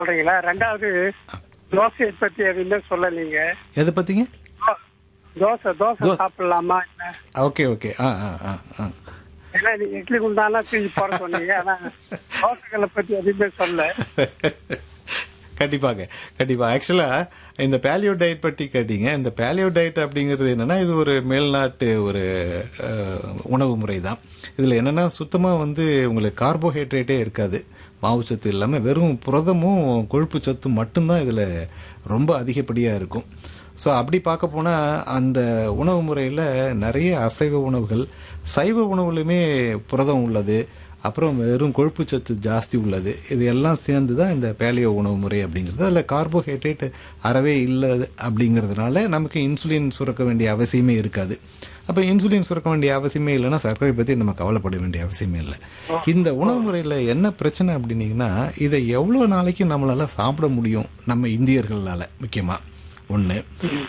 சொல்றீங்களா ரெண்டாவது தோசையை பத்தி எதுவுமே சொல்லலீங்க எதை பற்றிங்க தோ- தோசை தோசை தோ- சாப்பிடலாமா என்ன ஓகே ஓகே ஆ ஆ ஆ ஆ ஏன்னா நீங்க இட்லி குண்டானா தூக்கி போட சொன்னீங்க ஆனா தோசைகளை பத்தி எதுவுமே சொல்ல கண்டிப்பாங்க கண்டிப்பாக ஆக்சுவலாக இந்த பேலியோ டயட் பற்றி கேட்டீங்க இந்த பேலியோ டயட் அப்படிங்கிறது என்னென்னா இது ஒரு மேல்நாட்டு ஒரு அஹ், உணவு முறை தான் இதில் என்னென்னா சுத்தமாக வந்து உங்களுக்கு கார்போஹைட்ரேட்டே இருக்காது மாவுச்சத்து இல்லாமல் வெறும் புரதமும் கொழுப்பு சத்தும் மட்டும்தான் இதில் ரொம்ப அதிகப்படியாக இருக்கும் ஸோ அப்படி பார்க்க போனால் அந்த உணவு முறையில் நிறைய அசைவ உணவுகள் சைவ உணவுலையுமே புரதம் உள்ளது அப்புறம் வெறும் கொழுப்பு சத்து ஜாஸ்தி உள்ளது இது எல்லாம் சேர்ந்து தான் இந்த பேலியோ உணவு முறை அப்படிங்கிறது அதில் கார்போஹைட்ரேட் அறவே இல்லை அப்படிங்கிறதுனால நமக்கு இன்சுலின் சுரக்க வேண்டிய அவசியமே இருக்காது அப்போ இன்சுலின் சுரக்க வேண்டிய அவசியமே இல்லைன்னா சர்க்கரை பற்றி நம்ம கவலைப்பட வேண்டிய அவசியமே இல்லை இந்த உணவு முறையில் என்ன பிரச்சனை அப்படின்னீங்கன்னா இதை எவ்வளோ நாளைக்கு நம்மளால சாப்பிட முடியும் நம்ம இந்தியர்களால் முக்கியமாக ஒன்று